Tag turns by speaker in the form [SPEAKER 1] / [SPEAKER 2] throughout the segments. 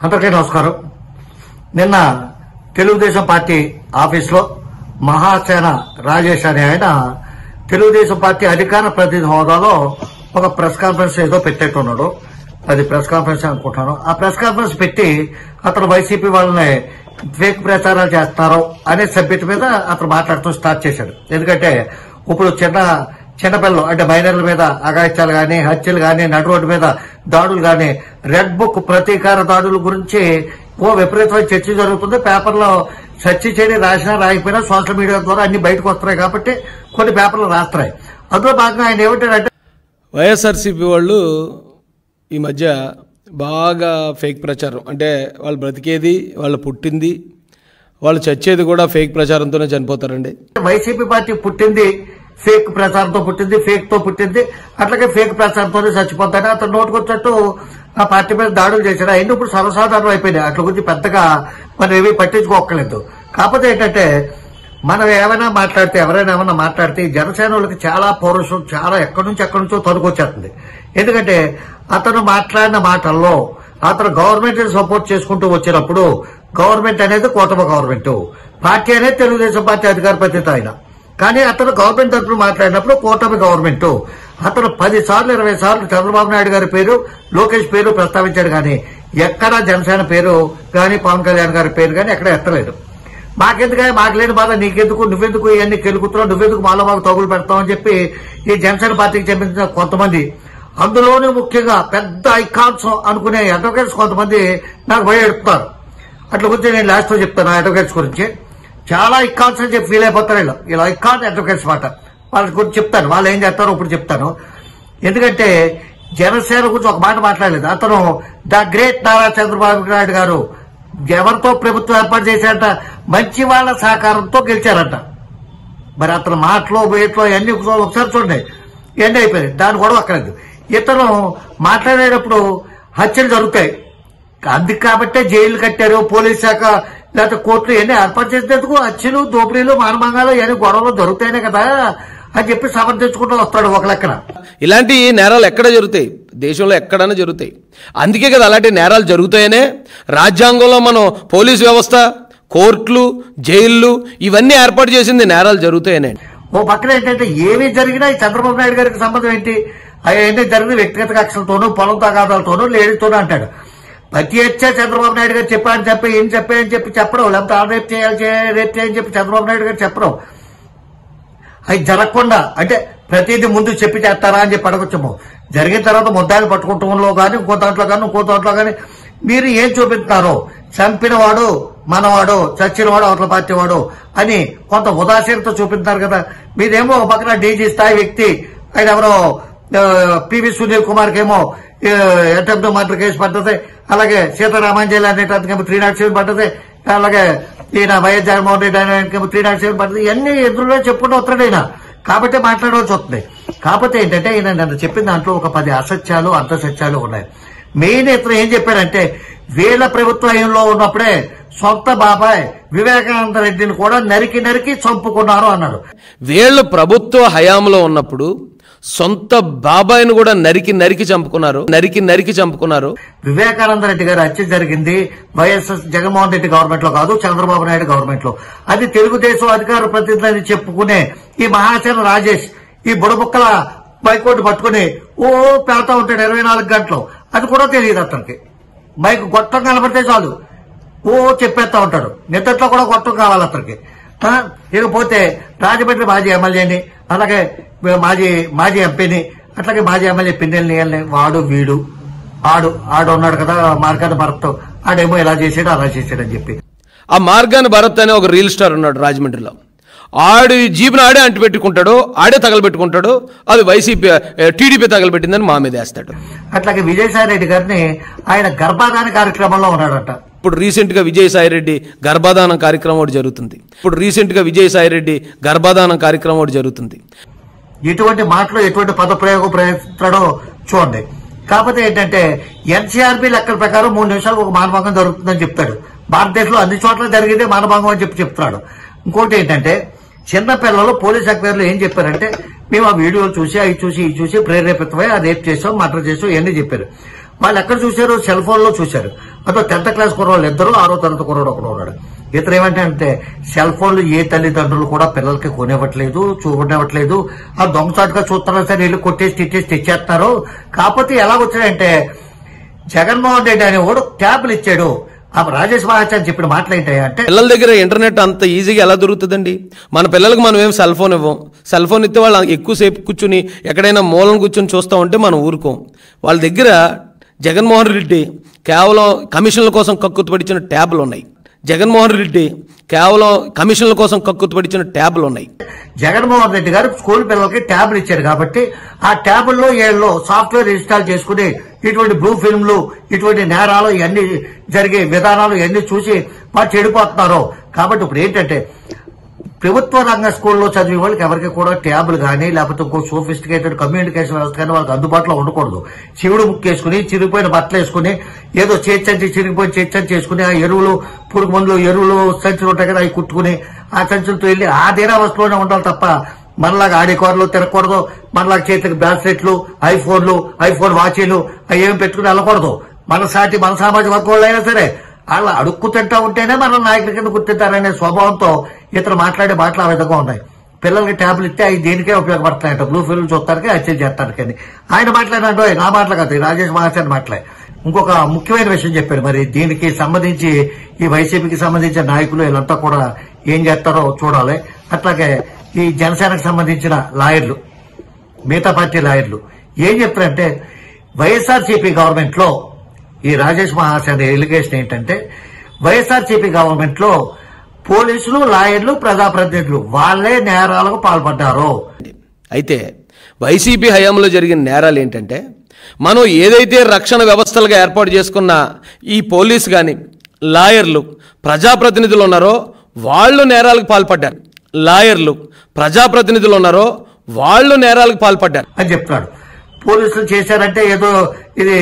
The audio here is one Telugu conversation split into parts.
[SPEAKER 1] అందరికీ నమస్కారం నిన్న తెలుగుదేశం పార్టీ ఆఫీస్లో మహాసేన రాజేష్ అనే ఆయన తెలుగుదేశం పార్టీ అధికార ప్రతినిధి హోదాలో ఒక ప్రెస్ కాన్ఫరెన్స్ ఏదో పెట్టేట్టున్నాడు అది ప్రెస్ కాన్ఫరెన్స్ అనుకుంటున్నాను ఆ ప్రెస్ కాన్ఫరెన్స్ పెట్టి అతను వైసీపీ వాళ్ళని ఫేక్ ప్రచారాలు చేస్తున్నారు అనే సబ్జెక్ట్ మీద అతను మాట్లాడుతూ స్టార్ట్ చేశాడు ఎందుకంటే ఇప్పుడు చిన్న చిన్నపిల్లలు అంటే మైనర్ల మీద అగాయిత్యాలు గాని హత్యలు గాని నడు రోడ్డు మీద దాడులు గాని రెడ్ బుక్ ప్రతీకార దాడుల గురించి ఓ విపరీతమైన చర్చ జరుగుతుంది పేపర్లో చర్చ చేయని రాసినా రాయకపోయినా సోషల్ మీడియా ద్వారా అన్ని బయటకు వస్తున్నాయి కాబట్టి కొన్ని పేపర్లు రాస్తున్నాయి అందులో భాగంగా ఆయన ఏమిటంటే
[SPEAKER 2] వైఎస్ఆర్సీపీ వాళ్ళు ఈ మధ్య బాగా ఫేక్ ప్రచారం అంటే వాళ్ళు బ్రతికేది వాళ్ళు పుట్టింది వాళ్ళు చచ్చేది కూడా ఫేక్ ప్రచారంతోనే చనిపోతారండి
[SPEAKER 1] వైసీపీ పార్టీ పుట్టింది ఫేక్ ప్రచారంతో పుట్టింది ఫేక్ తో పుట్టింది అట్లాగే ఫేక్ ప్రచారంతోనే చచ్చిపోతాడు అతను నోటుకొచ్చినట్టు ఆ పార్టీ మీద దాడులు చేశాడు అయినా ఇప్పుడు సర్వసాధారణం అయిపోయింది అట్ల గురించి పెద్దగా మనం ఏమీ పట్టించుకోకలేదు కాకపోతే ఏంటంటే మనం ఏమైనా మాట్లాడితే ఎవరైనా ఏమైనా మాట్లాడితే ఈ జనసేన వాళ్ళకి చాలా పౌరుషం చాలా ఎక్కడి నుంచి ఎక్కడి నుంచో తనుకొచ్చేస్తుంది ఎందుకంటే అతను మాట్లాడిన మాటల్లో అతను గవర్నమెంట్ సపోర్ట్ చేసుకుంటూ వచ్చినప్పుడు గవర్నమెంట్ అనేది కూటమి గవర్నమెంట్ పార్టీ అనేది తెలుగుదేశం పార్టీ అధికార ప్రతినిధి ఆయన కానీ అతను గవర్నమెంట్ తరఫున మాట్లాడినప్పుడు కూటమి గవర్నమెంట్ అతను పది సార్లు ఇరవై సార్లు చంద్రబాబు నాయుడు గారి పేరు లోకేష్ పేరు ప్రస్తావించాడు కానీ ఎక్కడా జనసేన పేరు కానీ పవన్ కళ్యాణ్ గారి పేరు కానీ ఎక్కడ ఎత్తలేదు మాకెందుకే మాకు లేని బాధ నీకెందుకు నువ్వెందుకు ఇవన్నీ కెలుకుతున్నావు నువ్వెందుకు మాలో మాకు తగులు పెడతావు అని చెప్పి ఈ జనసేన పార్టీకి చెందిన కొంతమంది అందులోనే ముఖ్యంగా పెద్ద ఐకాన్స్ అనుకునే అడ్వకేట్స్ కొంతమంది నాకు భయ ఎడుపుతారు అట్లా గురించి నేను లాస్ట్ లో చెప్తాను అడ్వకేట్స్ గురించి చాలా ఐకాన్స్ అని చెప్పి ఫీల్ అయిపోతారు వీళ్ళు ఇలా ఐకాన్ అడ్వకేట్స్ మాట వాళ్ళ గురించి చెప్తాను వాళ్ళు ఏం చేస్తారో ఇప్పుడు చెప్తాను ఎందుకంటే జనసేన గురించి ఒక మాట మాట్లాడలేదు అతను ద గ్రేట్ నారా చంద్రబాబు నాయుడు గారు ఎవరితో ప్రభుత్వం ఏర్పాటు చేశారంట మంచి వాళ్ళ సహకారంతో గెలిచారంట మరి అతను మాటలో వేట్లో అన్ని ఒకసారి చూడండి ఎండ్ అయిపోయింది దాని గొడవ అక్కర్లేదు ఇతను మాట్లాడేటప్పుడు హత్యలు జరుగుతాయి అందుకు కాబట్టే జైలు కట్టారు పోలీస్ శాఖ లేకపోతే కోర్టులు ఇవన్నీ ఏర్పాటు చేసేందుకు హత్యలు దోపిడీలు మానభంగాలు ఇవన్నీ గొడవలు జరుగుతాయనే కదా అని చెప్పి సమర్థించుకుంటూ వస్తాడు ఒక లెక్కన
[SPEAKER 2] ఇలాంటి నేరాలు ఎక్కడ జరుగుతాయి దేశంలో ఎక్కడైనా జరుగుతాయి అందుకే కదా అలాంటి నేరాలు జరుగుతాయనే రాజ్యాంగంలో మనం పోలీస్ వ్యవస్థ కోర్టులు జైళ్ళు ఇవన్నీ ఏర్పాటు చేసింది నేరాలు జరుగుతాయనే
[SPEAKER 1] ఓ పక్కన ఏంటంటే ఏమి జరిగినా ఈ చంద్రబాబు నాయుడు గారికి సంబంధం ఏంటి అవన్నీ జరిగింది వ్యక్తిగత కక్షలతోనూ పొలం తగాదాలతోనూ లేడీతోనూ అంటాడు ప్రతి హత్య చంద్రబాబు నాయుడు గారు చెప్పారని చెప్పి ఏం చెప్పాయని చెప్పి చెప్పడం లేకపోతే ఆ రేపు చేయాలి చే- రేపు చేయని చెప్పి చంద్రబాబు నాయుడు గారు చెప్పడం అవి జరగకుండా అంటే ప్రతిదీ ముందు చెప్పి చేస్తారా అని చెప్పి అడగొచ్చాము జరిగిన తర్వాత ముద్దాయిలు పట్టుకుంటంలో కానీ ఇంకో దాంట్లో కానీ ఇంకో దాంట్లో కానీ మీరు ఏం చూపిస్తున్నారో చంపినవాడు మనవాడు చచ్చినవాడు అవతల పార్టీ వాడు అని కొంత ఉదాసీనత చూపిస్తున్నారు కదా మీరేమో ఒక పక్కన డీజీ స్థాయి వ్యక్తి ఆయన ఎవరో ఆ, పివి సునీల్ కుమార్ కేమో అటెంప్ట్ మర్డర్ కేసు పడ్డది అలాగే సీతారామాంజలి అనేటందుకేమో త్రీ నాట్ సెవెన్ పడ్డది అలాగే ఈయన వైఎస్ జగన్మోహన్ రెడ్డి ఆయనకేమో త్రీ నాట్ సెవెన్ పడ్డది ఇవన్నీ ఎదురులో చెప్పుకుంటూ వస్తాడు ఈయన కాబట్టి మాట్లాడవలసి వస్తుంది కాకపోతే ఏంటంటే ఈయన నన్ను చెప్పిన దాంట్లో ఒక పది అసత్యాలు అర్ధసత్యాలు ఉన్నాయి మెయిన్ ఇతను ఏం చెప్పారంటే వీళ్ళ ప్రభుత్వంలో ఉన్నప్పుడే సొంత బాబాయ్ వివేకానంద రెడ్డిని కూడా నరికి నరికి చంపుకున్నారు అన్నాడు
[SPEAKER 2] వీళ్ళు ప్రభుత్వ హయాంలో ఉన్నప్పుడు సొంత బాబాయిని కూడా నరికి నరికి చంపుకున్నారు నరికి నరికి చంపుకున్నారు
[SPEAKER 1] వివేకానంద రెడ్డి గారి హత్య జరిగింది వైఎస్ఎస్ జగన్మోహన్ రెడ్డి గవర్నమెంట్ లో కాదు చంద్రబాబు నాయుడు గవర్నమెంట్ లో అది తెలుగుదేశం అధికార ప్రతినిధి అని చెప్పుకునే ఈ మహాసేన రాజేష్ ఈ బుడబుక్కల బైకోట్ పట్టుకుని ఓ పెడతా ఉంటాడు ఇరవై నాలుగు గంటలు అది కూడా తెలియదు అతనికి మైక్ గొట్టం కనబడితే చాలు ఓ చెప్పేస్తా ఉంటాడు నిద్రలో కూడా గొట్టం కావాలి అతనికి ఆ, ఇకపోతే రాజమండ్రి మాజీ ఎమ్మెల్యేని అలాగే మాజీ మాజీ ఎంపీని అట్లాగే మాజీ ఎమ్మెల్యే పిన్నెల్ని వాడు వీడు ఆడు ఆడు ఉన్నాడు కదా మార్గాన్ని భరత్ ఆడేమో ఇలా చేసాడు అలా చేసాడు అని చెప్పి
[SPEAKER 2] ఆ మార్గాన్ని భరత్ అనే ఒక రీల్ స్టార్ ఉన్నాడు రాజమండ్రిలో ఆడు ఈ జీబుని ఆడే అంటిపెట్టుకుంటాడు ఆడే తగలబెట్టుకుంటాడు అది వైసీపీ టీడీపీ తగలబెట్టిందని మా మీద వేస్తాడు
[SPEAKER 1] అట్లాగే విజయసాయి రెడ్డి గారిని ఆయన గర్భాధాన కార్యక్రమంలో ఉన్నాడట
[SPEAKER 2] ఇప్పుడు రీసెంట్ గా విజయసాయిరెడ్డి గర్భాధానం కార్యక్రమం ఒకటి జరుగుతుంది ఇప్పుడు రీసెంట్ గా విజయసాయిరెడ్డి గర్భాధానం కార్యక్రమం ఒకటి జరుగుతుంది
[SPEAKER 1] ఎటువంటి మాటలు ఎటువంటి పదప్రయోగం ప్రయత్నిస్తాడో చూడండి కాకపోతే ఏంటంటే ఎన్సీఆర్బీ లెక్కల ప్రకారం మూడు నిమిషాలకు ఒక మానభంగం జరుగుతుందని చెప్తాడు భారతదేశంలో అన్ని చోట్ల జరిగితే మానభంగం అని చెప్పి చెప్తున్నాడు ఇంకోటి ఏంటంటే చిన్న పిల్లలు పోలీస్ అధికారులు ఏం చెప్పారంటే మేము ఆ వీడియోలు చూసి అవి చూసి ఇవి చూసి ప్రేరేపితమై ఆ రేప్ చేసాం మర్డర్ చేసాం ఇవన్నీ చెప్పారు వాళ్ళు ఎక్కడ చూశారు సెల్ ఫోన్ లో చూశారు అదో టెన్త్ క్లాస్ కుర్రోళ్ళు ఇద్దరు ఆరో తరగతి కుర్రోడు ఒకడు ఉన్నాడు ఇతను ఏమంటే అంటే సెల్ ఫోన్లు ఏ తల్లిదండ్రులు కూడా పిల్లలకి కొనివ్వట్లేదు చూడనివ్వట్లేదు ఆ దొంగచాటుగా చూస్తున్నా సరే వీళ్ళు కొట్టేసి తిట్టేసి తెచ్చేస్తున్నారు కాకపోతే ఎలా వచ్చాడంటే జగన్మోహన్ రెడ్డి అనేవాడు ట్యాబ్లు ఇచ్చాడు ఆ రాజేష్ మహాచార్య చెప్పిన మాటలు ఏంటంటే
[SPEAKER 2] పిల్లల దగ్గర ఇంటర్నెట్ అంత ఈజీగా ఎలా దొరుకుతుందండి మన పిల్లలకు మనం ఏం సెల్ ఫోన్ ఇవ్వం సెల్ ఫోన్ ఇస్తే వాళ్ళు ఎక్కువసేపు కూర్చుని ఎక్కడైనా మూలం కూర్చుని చూస్తూ ఉంటే మనం ఊరుకోం వాళ్ళ దగ్గర జగన్మోహన్ రెడ్డి కేవలం కమిషన్ల కోసం కక్కుతుపడిచిన ట్యాబ్లు ఉన్నాయి జగన్మోహన్ రెడ్డి కేవలం కమిషన్ల కోసం కక్కుతుపడిచిన ట్యాబ్లు ఉన్నాయి
[SPEAKER 1] జగన్మోహన్ రెడ్డి గారు స్కూల్ పిల్లలకి ట్యాబ్లు ఇచ్చారు కాబట్టి ఆ ట్యాబుల్లో ఏళ్ళలో సాఫ్ట్వేర్ ఇన్స్టాల్ చేసుకుని ఇటువంటి బ్లూ ఫిల్మ్లు ఇటువంటి నేరాలు ఇవన్నీ జరిగే విధానాలు ఇవన్నీ చూసి వాళ్ళు చెడిపోతున్నారు కాబట్టి ఇప్పుడు ఏంటంటే ప్రభుత్వ రంగ స్కూల్లో చదివే వాళ్ళకి ఎవరికి కూడా ట్యాబ్లు కానీ లేకపోతే ఇంకో సోఫిస్టికేటెడ్ కమ్యూనికేషన్ వ్యవస్థ కానీ వాళ్ళకి అందుబాటులో ఉండకూడదు శివుడు ముక్కేసుకుని చిరిగిపోయిన బట్టలు వేసుకుని ఏదో చేర్చంచి చిరిగిపోయి చేర్చంచి చేసుకుని ఆ ఎరువులు పురుగు మందులు ఎరువులు సంచులు ఉంటాయి కదా అవి కుట్టుకుని ఆ సంచులతో వెళ్ళి ఆ దీనావస్థలోనే ఉండాలి తప్ప మనలాగా ఆడికోరలు తిరగకూడదు మనలాగా చేతికి బ్రాస్లెట్లు ఐఫోన్లు ఐఫోన్ వాచీలు అవి ఏమి పెట్టుకుని వెళ్ళకూడదు మన సాటి మన సామాజిక వర్గం అయినా సరే వాళ్ళు అడుక్కు తింటా ఉంటేనే మన నాయకుల కింద గుర్తింటారనే స్వభావంతో ఇతను మాట్లాడే మాటలు ఆ విధంగా ఉన్నాయి పిల్లలకి ట్యాబ్లు ఇస్తే అవి దేనికే ఉపయోగపడతాయంట బ్లూ ఫిల్మ్ చూస్తానికి హత్య చేస్తానికి అని ఆయన మాట్లాడినట్టు నా మాటలు కాదు ఈ రాజేష్ మహాచారి మాటలే ఇంకొక ముఖ్యమైన విషయం చెప్పాడు మరి దీనికి సంబంధించి ఈ వైసీపీకి సంబంధించిన నాయకులు వీళ్ళంతా కూడా ఏం చేస్తారో చూడాలి అట్లాగే ఈ జనసేనకు సంబంధించిన లాయర్లు మిగతా పార్టీ లాయర్లు ఏం చెప్తారంటే వైఎస్ఆర్సీపీ గవర్నమెంట్ లో ఈ రాజేష్ మహాశాని ఎలిగేషన్ ఏంటంటే వైఎస్ఆర్సీపీ గవర్నమెంట్ లో పోలీసులు లాయర్లు ప్రజాప్రతినిధులు వాళ్లే నేరాలకు పాల్పడ్డారు
[SPEAKER 2] అయితే వైసీపీ హయాంలో జరిగిన నేరాలు ఏంటంటే మనం ఏదైతే రక్షణ వ్యవస్థలుగా ఏర్పాటు చేసుకున్న ఈ పోలీస్ కానీ లాయర్లు ప్రజాప్రతినిధులు ఉన్నారో వాళ్ళు నేరాలకు పాల్పడ్డారు లాయర్లు ప్రజాప్రతినిధులు ఉన్నారో వాళ్ళు నేరాలకు పాల్పడ్డారు
[SPEAKER 1] అని చెప్తున్నాడు పోలీసులు చేశారంటే ఏదో ఇది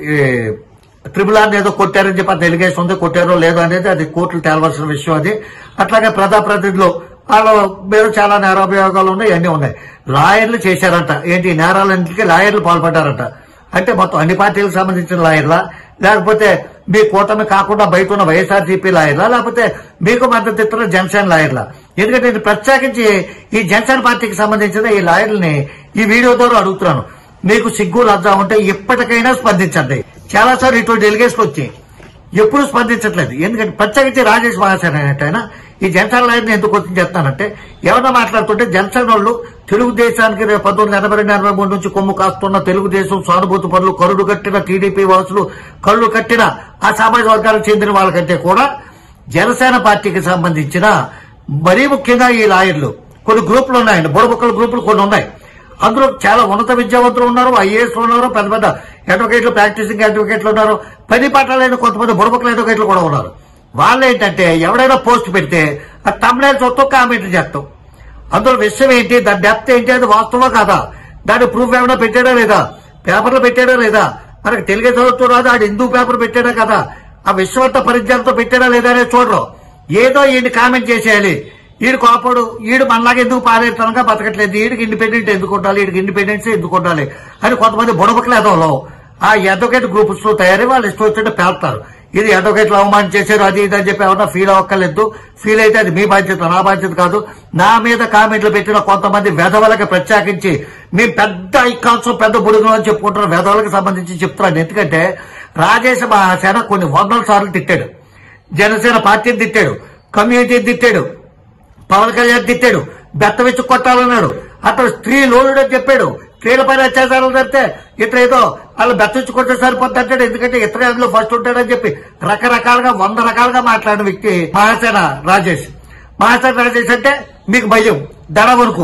[SPEAKER 1] ట్రిపుల్ ఆర్ ఏదో కొట్టారని చెప్పి అంత ఎలిగేషన్ ఉంది కొట్టారో లేదో అనేది అది కోర్టులు తేలవలసిన విషయం అది అట్లాగే ప్రజాప్రతినిధులు వాళ్ళ మీద చాలా నేరాభియోగాలు ఉన్నాయి అన్ని ఉన్నాయి లాయర్లు చేశారంట ఏంటి ఈ నేరాలన్నింటికి లాయర్లు పాల్పడ్డారంట అంటే మొత్తం అన్ని పార్టీలకు సంబంధించిన లాయర్లా లేకపోతే మీ కూటమి కాకుండా బయట ఉన్న వైఎస్ఆర్సీపీ లాయర్లా లేకపోతే మీకు మద్దతు ఇస్తున్న జనసేన లాయర్లా ఎందుకంటే నేను ప్రత్యేకించి ఈ జనసేన పార్టీకి సంబంధించిన ఈ లాయర్లని ఈ వీడియో ద్వారా అడుగుతున్నాను మీకు సిగ్గు లజ్జా ఉంటే ఎప్పటికైనా స్పందించండి చాలా సార్లు ఇటువంటి డెలిగేషన్ వచ్చి ఎప్పుడు స్పందించట్లేదు ఎందుకంటే ప్రత్యేకించి రాజేష్ మహాసేన అనేటైనా ఈ జనసేన లాయర్ని ఎందుకు వచ్చి చెప్తానంటే ఎవరన్నా మాట్లాడుతుంటే జనసేన వాళ్ళు తెలుగుదేశానికి రేపు పంతొమ్మిది ఎనభై రెండు ఎనభై మూడు నుంచి కొమ్ము కాస్తున్న తెలుగుదేశం సానుభూతి పనులు కరుడు కట్టిన టీడీపీ వాసులు కళ్ళు కట్టిన ఆ సామాజిక వర్గాలకు చెందిన వాళ్ళకంటే కూడా జనసేన పార్టీకి సంబంధించిన మరీ ముఖ్యంగా ఈ లాయర్లు కొన్ని గ్రూపులు ఉన్నాయండి బుడబుక్కల గ్రూపులు కొన్ని ఉన్నాయి అందులో చాలా ఉన్నత విద్యావంతులు ఉన్నారు ఐఏఎస్ ఉన్నారు పెద్ద పెద్ద అడ్వకేట్లు ప్రాక్టీసింగ్ అడ్వకేట్లు ఉన్నారు పని పట్టాలైన కొంతమంది బుడబుక్కల అడ్వకేట్లు కూడా ఉన్నారు వాళ్ళు ఏంటంటే ఎవడైనా పోస్ట్ పెడితే ఆ తమిళ చూస్తూ కామెంట్లు చేస్తాం అందులో విషయం ఏంటి దాని డెప్త్ ఏంటి అది వాస్తవా కాదా దాని ప్రూఫ్ ఏమైనా పెట్టాడా లేదా పేపర్లో పెట్టాడా లేదా మనకి తెలుగు చదువుతూ రాదు ఆడు హిందూ పేపర్ పెట్టాడా కదా ఆ విశ్వవంత పరిజ్ఞానంతో పెట్టాడా లేదా అనేది చూడరు ఏదో ఈయన కామెంట్ చేసేయాలి ఈడు కోపడు ఈడు మనలాగా ఎందుకు పారేతనంగా బతకట్లేదు ఈడికి ఇండిపెండెంట్ ఎందుకు ఉండాలి ఈడికి ఇండిపెండెన్స్ ఎందుకు ఉండాలి అని కొంతమంది బుడబుకలు ఎదవలో ఆ అడ్వకేట్ గ్రూప్స్ తో తయారై వాళ్ళు ఇష్టం వచ్చినట్టు పేలుతారు ఇది అడ్వకేట్లు అవమానం చేశారు అది ఇది అని చెప్పి ఎవరన్నా ఫీల్ అవ్వక్కర్లేదు ఫీల్ అయితే అది మీ బాధ్యత నా బాధ్యత కాదు నా మీద కామెంట్లు పెట్టిన కొంతమంది వెధవలకి ప్రత్యేకించి మేము పెద్ద ఐకాన్స్ పెద్ద బుడుగులు అని చెప్పుకుంటున్న వెధవలకు సంబంధించి చెప్తున్నాను ఎందుకంటే రాజేశ మహాసేన కొన్ని వందల సార్లు తిట్టాడు జనసేన పార్టీని తిట్టాడు కమ్యూనిటీని తిట్టాడు పవన్ కళ్యాణ్ తిట్టాడు బెత్త వెచ్చి కొట్టాలన్నాడు అతను స్త్రీ లోలుడు అని చెప్పాడు స్త్రీల పైన అత్యాచారాలు జరిగితే ఇతను ఏదో వాళ్ళు బెత్త వెచ్చి కొట్టే సరిపోద్ది అంటాడు ఎందుకంటే ఇతర అందులో ఫస్ట్ ఉంటాడని చెప్పి రకరకాలుగా వంద రకాలుగా మాట్లాడిన వ్యక్తి మహాసేన రాజేష్ మహాసేన రాజేష్ అంటే మీకు భయం దడ వరకు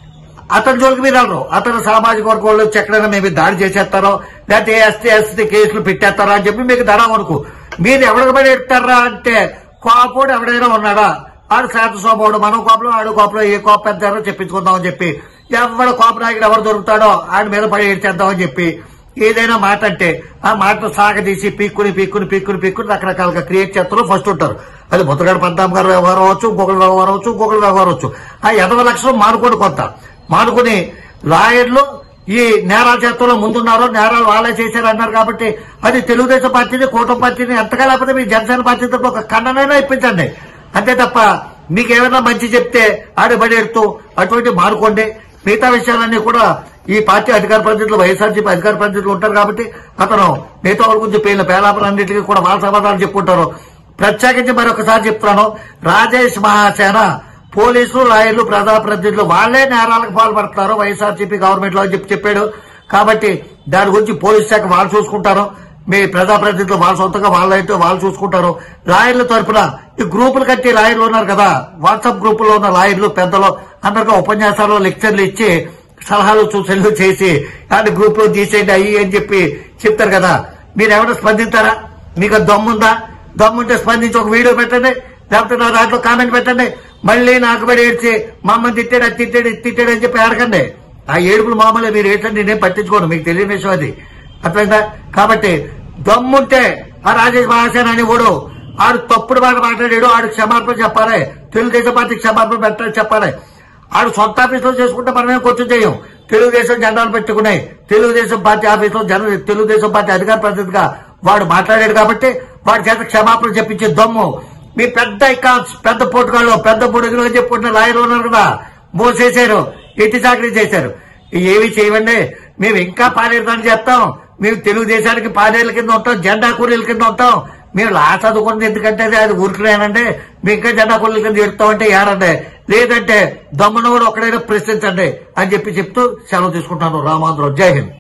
[SPEAKER 1] అతని జోలికి మీరు వెళ్ళరు అతను సామాజిక వర్గం వాళ్ళు ఎక్కడైనా మేము దాడి చేసేస్తారో లేకపోతే ఎస్టీ ఎస్టీ కేసులు పెట్టేస్తారా అని చెప్పి మీకు దడ వరకు మీరు ఎవరికి పడి ఎత్తారా అంటే కోపోడు ఎవడైనా ఉన్నాడా ఆడు శాంత స్వభావుడు మనం కోపంలో ఆడు కోపంలో ఏ కోపం పెద్దారో చెప్పించుకుందామని చెప్పి ఎవడ కోప నాయకుడు ఎవరు దొరుకుతాడో ఆడి మీద పడి ఏడ్చేద్దామని చెప్పి ఏదైనా మాట అంటే ఆ మాట సాగదీసి పీక్కుని పీక్కుని పీక్కుని పీక్కుని రకరకాలుగా క్రియేట్ చేస్తారు ఫస్ట్ ఉంటారు అది ముత్తగాడు పద్దాం గారు వ్యవహారం అవచ్చు ఇంకొకరు వ్యవహారం అవచ్చు ఇంకొకరు వ్యవహారం అవచ్చు ఆ ఎదవ లక్షణం మానుకోండి కొంత మానుకుని లాయర్లు ఈ నేరాల చేతుల్లో ముందున్నారో నేరాలు వాళ్ళే చేశారు అన్నారు కాబట్టి అది తెలుగుదేశం పార్టీని కూటమి పార్టీని ఎంతగా లేకపోతే మీ జనసేన పార్టీ తరపు ఒక ఖండనైనా ఇప్పించండి అంతే తప్ప మీకు ఏమైనా మంచి చెప్తే ఆడబడి ఎడుతూ అటువంటి మానుకోండి మిగతా విషయాలన్నీ కూడా ఈ పార్టీ అధికార ప్రతినిధులు వైఎస్ఆర్సీపీ అధికార ప్రతినిధులు ఉంటారు కాబట్టి అతను మిగతా వాళ్ళ గురించి పేర్ల పేలాపలన్నింటికి కూడా వాళ్ళ సమాధానం చెప్పుకుంటారు ప్రత్యేకించి మరొకసారి చెప్తున్నాను రాజేష్ మహాసేన పోలీసులు లాయర్లు ప్రజాప్రతినిధులు వాళ్లే నేరాలకు పాల్పడుతున్నారు వైఎస్ఆర్సీపీ గవర్నమెంట్ లో అని చెప్పి చెప్పాడు కాబట్టి దాని గురించి పోలీస్ శాఖ వాళ్ళు చూసుకుంటారు మీ ప్రజాప్రతినిధులు వాళ్ళ సొంతంగా వాళ్ళైతే వాళ్ళు చూసుకుంటారు లాయర్ల తరపున ఈ గ్రూపులు కట్టి లాయర్లు ఉన్నారు కదా వాట్సాప్ గ్రూపులో ఉన్న లాయర్లు పెద్దలు అందరికీ ఉపన్యాసాలు లెక్చర్లు ఇచ్చి సలహాలు సూచనలు చేసి దాని గ్రూప్ లో తీసేయండి అయ్యి అని చెప్పి చెప్తారు కదా మీరు ఎవరైనా స్పందిస్తారా మీకు దమ్ముందా దమ్ముంటే స్పందించి ఒక వీడియో పెట్టండి లేకపోతే నా దాంట్లో కామెంట్ పెట్టండి మళ్ళీ నాకు పడి ఏడ్చి మా అమ్మని తిట్టాడు అది తిట్టాడు ఇది తిట్టాడు అని చెప్పి ఆడకండి ఆ ఏడుపులు మామూలుగా మీరు ఏడ్చండి నేనేం పట్టించుకోను మీకు తెలియని విషయం అది అట్లయిందా కాబట్టి దమ్ముంటే ఆ రాజేష్ మహాసేన అని కూడా ఆడు తప్పుడు మాట మాట్లాడాడు ఆడు క్షమాపణ చెప్పాలి తెలుగుదేశం పార్టీకి క్షమాపణ పెట్టాలి చెప్పాలి ఆడు సొంత ఆఫీసులో చేసుకుంటే మనమేం ఖర్చు చేయం తెలుగుదేశం జెండాలు పెట్టుకున్నాయి తెలుగుదేశం పార్టీ ఆఫీసులో జన తెలుగుదేశం పార్టీ అధికార ప్రతినిధిగా వాడు మాట్లాడాడు కాబట్టి వాడి చేత క్షమాపణ చెప్పించే దమ్ము మీ పెద్ద ఐకాన్స్ పెద్ద పోటుగాళ్ళు పెద్ద పొడుగులు అని చెప్పుకుంటున్న లాయర్లు ఉన్నారు కదా మోసేశారు ఎట్టి చాకరీ చేశారు ఏవి చేయవండి మేము ఇంకా పాలేరుదాన్ని చేస్తాం మేము తెలుగుదేశానికి పాలేర్ల కింద ఉంటాం జెండా కూలీల కింద ఉంటాం మేము లా చదువుకున్నది ఎందుకంటే అది అది ఊరికినేనండి మేము ఇంకా జెండా కూలీల కింద ఎడుతామంటే ఏడండి లేదంటే దమ్మును కూడా ఒకడైనా ప్రశ్నించండి అని చెప్పి చెప్తూ సెలవు తీసుకుంటాను రామాంధ్రం జై హింద్